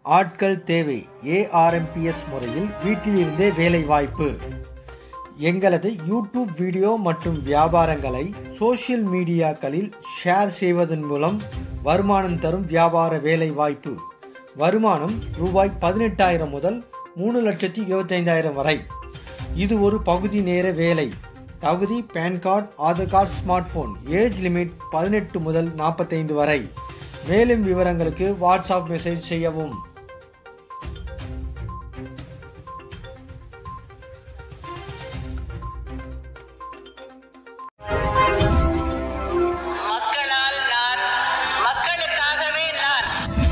ஆட்கள் தேவை ஏஆர்எம்பிஎஸ் முறையில் வீட்டிலிருந்தே வேலை வாய்ப்பு எங்களது யூடியூப் வீடியோ மற்றும் வியாபாரங்களை சோஷியல் மீடியாக்களில் ஷேர் செய்வதன் மூலம் வருமானம் தரும் வியாபார வேலை வாய்ப்பு வருமானம் ரூபாய் பதினெட்டாயிரம் முதல் மூணு லட்சத்தி இருபத்தைந்தாயிரம் வரை இது ஒரு பகுதி நேர வேலை தகுதி PAN card Aadhaar card smartphone age limit பதினெட்டு முதல் நாற்பத்தைந்து வரை மேலும் விவரங்களுக்கு வாட்ஸ்அப் மெசேஜ் செய்யவும் மக்களால் நான் மக்களுக்காகவே நான்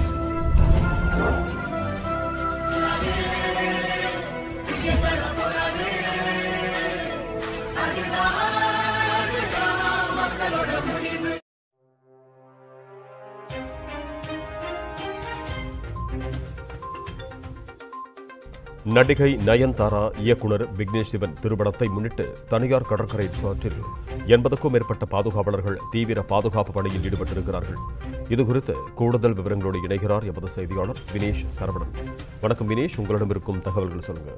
நடிகை நயன்தாரா இயக்குனர் விக்னேஷ் சிவன் திருமணத்தை முன்னிட்டு தனியார் கடற்கரை ரிசார்ட்டில் எண்பதுக்கும் மேற்பட்ட பாதுகாவலர்கள் தீவிர பாதுகாப்பு பணியில் ஈடுபட்டிருக்கிறார்கள் இதுகுறித்து கூடுதல் விவரங்களோடு இணைகிறார் எமது செய்தியாளர் வினேஷ் சரவணன் வணக்கம் வினேஷ் உங்களிடம் இருக்கும் தகவல்கள் சொல்லுங்க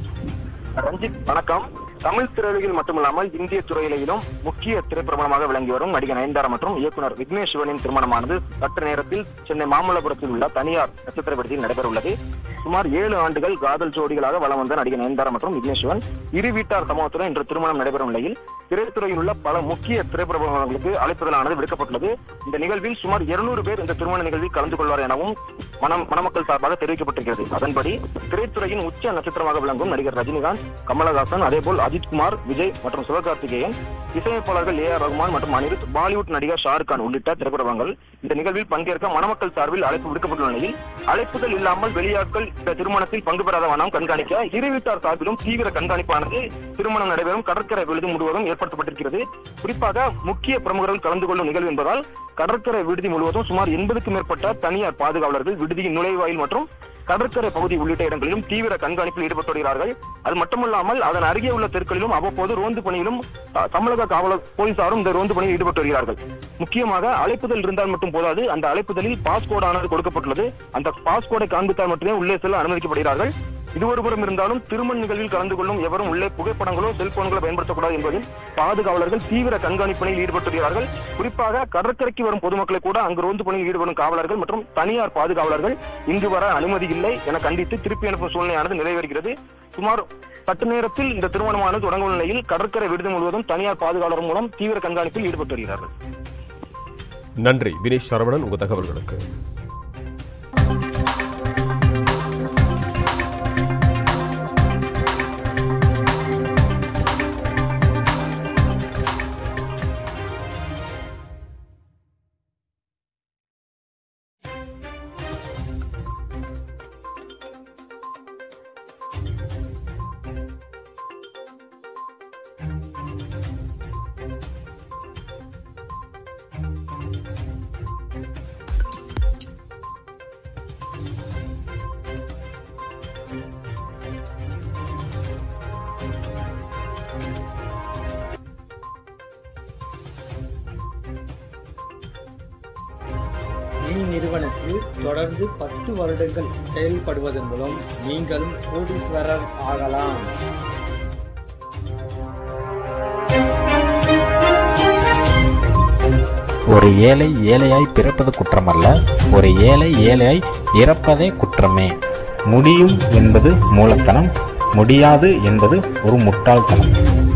ரஞ்சித் வணக்கம் தமிழ் திரையுலகில் மட்டுமல்லாமல் இந்திய துறையிலும் முக்கிய திரைப்பிரபலமாக விளங்கி வரும் நடிகர் நயன்தாரா மற்றும் இயக்குனர் விக்னேஷ் சிவனின் திருமணமானது சற்று நேரத்தில் சென்னை மாமல்லபுரத்தில் உள்ள தனியார் நட்சத்திர விடுதியில் நடைபெறவுள்ளது சுமார் ஏழு ஆண்டுகள் காதல் ஜோடிகளாக வலம் வந்த நடிகர் நயன்தாரா மற்றும் விக்னேஷ் சிவன் இரு வீட்டார் சமூகத்துடன் இன்று திருமணம் நடைபெறும் நிலையில் திரைத்துறையில் உள்ள பல முக்கிய திரைப்பிரபலங்களுக்கு அழைப்புதலானது விடுக்கப்பட்டுள்ளது இந்த நிகழ்வில் சுமார் இருநூறு பேர் இந்த திருமண நிகழ்வில் கலந்து கொள்வார் எனவும் மனம் மணமக்கள் சார்பாக தெரிவிக்கப்பட்டிருக்கிறது அதன்படி திரைத்துறையின் உச்ச நட்சத்திரமாக விளங்கும் நடிகர் ரஜினிகாந்த் கமலஹாசன் அதேபோல் அஜித் குமார் விஜய் மற்றும் சிவகார்த்திகேயன் இசையமைப்பாளர்கள் ஏ ஆர் ரகுமான் மற்றும் அனிருத் பாலிவுட் நடிகர் ஷாருக் கான் உள்ளிட்ட திரைப்படங்கள் இந்த நிகழ்வில் பங்கேற்க மணமக்கள் சார்பில் அழைப்பு விடுக்கப்பட்டுள்ள நிலையில் அழைப்புதல் இல்லாமல் வெளியாட்கள் இந்த திருமணத்தில் பங்கு பெறாத வண்ணம் கண்காணிக்க இரு வீட்டார் சார்பிலும் தீவிர கண்காணிப்பானது திருமணம் நடைபெறும் கடற்கரை விடுதி முழுவதும் ஏற்படுத்தப்பட்டிருக்கிறது குறிப்பாக முக்கிய பிரமுகர்கள் கலந்து கொள்ளும் நிகழ்வு என்பதால் கடற்கரை விடுதி முழுவதும் சுமார் எண்பதுக்கும் மேற்பட்ட தனியார் பாதுகாவலர்கள் விடுதியின் நுழைவாயில் மற்றும் கடற்கரை பகுதி உள்ளிட்ட இடங்களிலும் தீவிர கண்காணிப்பில் ஈடுபட்டு வருகிறார்கள் அது மட்டுமல்லாமல் அதன் அருகே உள்ள தெருக்களிலும் அவ்வப்போது ரோந்து பணியிலும் த- தமிழக காவலர் போலீசாரும் இந்த ரோந்து பணியில் ஈடுபட்டு வருகிறார்கள் முக்கியமாக அழைப்புதல் இருந்தால் மட்டும் போதாது அந்த அழைப்புதலில் பாஸ்கோடு ஆனது கொடுக்கப்பட்டுள்ளது அந்த பாஸ்கோடை காண்பித்தால் மட்டுமே உள்ளே செல்ல அனுமதிக்கப்படுகிறார்கள் இது ஒரு புறம் இருந்தாலும் திருமண நிகழ்வில் கலந்து கொள்ளும் எவரும் உள்ளே புகைப்படங்களோ செல்போன்களோ பயன்படுத்தக்கூடாது என்பதில் பாதுகாவலர்கள் தீவிர கண்காணிப்பு பணியில் ஈடுபட்டு வருகிறார்கள் குறிப்பாக கடற்கரைக்கு வரும் பொதுமக்களை கூட அங்கு ரோந்து பணியில் ஈடுபடும் காவலர்கள் மற்றும் தனியார் பாதுகாவலர்கள் இங்கு வர அனுமதி இல்லை என கண்டித்து திருப்பி அனுப்பும் சூழ்நிலையானது நிறைவேறுகிறது சுமார் சற்று நேரத்தில் இந்த திருமணமானது தொடங்கும் நிலையில் கடற்கரை விடுதி முழுவதும் தனியார் பாதுகாவலர் மூலம் தீவிர கண்காணிப்பில் ஈடுபட்டு வருகிறார்கள் நன்றி வினேஷ் சரவணன் உங்க தகவல்களுக்கு இந்நிறுவனத்தில் தொடர்ந்து பத்து வருடங்கள் செயல்படுவதன் மூலம் நீங்களும் கோடீஸ்வரர் ஆகலாம் ஒரு ஏழை ஏழையாய் பிறப்பது குற்றமல்ல ஒரு ஏழை ஏழையாய் இறப்பதே குற்றமே முடியும் என்பது மூலத்தனம் முடியாது என்பது ஒரு முட்டாள்தனம்